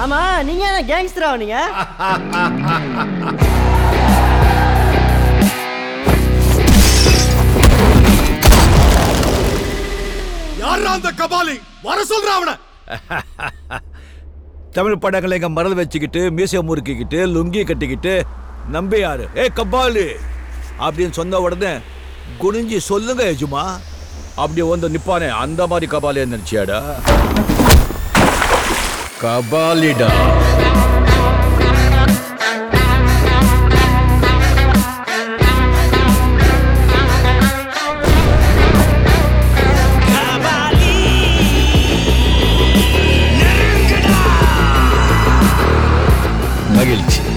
ஆமா நீங்க என்ன கேங்ஸ்டரா நீங்க யாரா அந்த கபாலி வர சொல்ற அவன தமிழ் படங்களை இங்க மரல் வச்சுக்கிட்டு மீசை முறுக்கிக்கிட்டு லுங்கி கட்டிக்கிட்டு நம்பியாரு ஏ கபாலி அப்படின்னு சொன்ன உடனே குனிஞ்சி சொல்லுங்க எஜுமா அப்படி வந்து நிப்பானே அந்த மாதிரி கபாலியை நினைச்சியாடா கபாலிடா மகிழ்ச்சி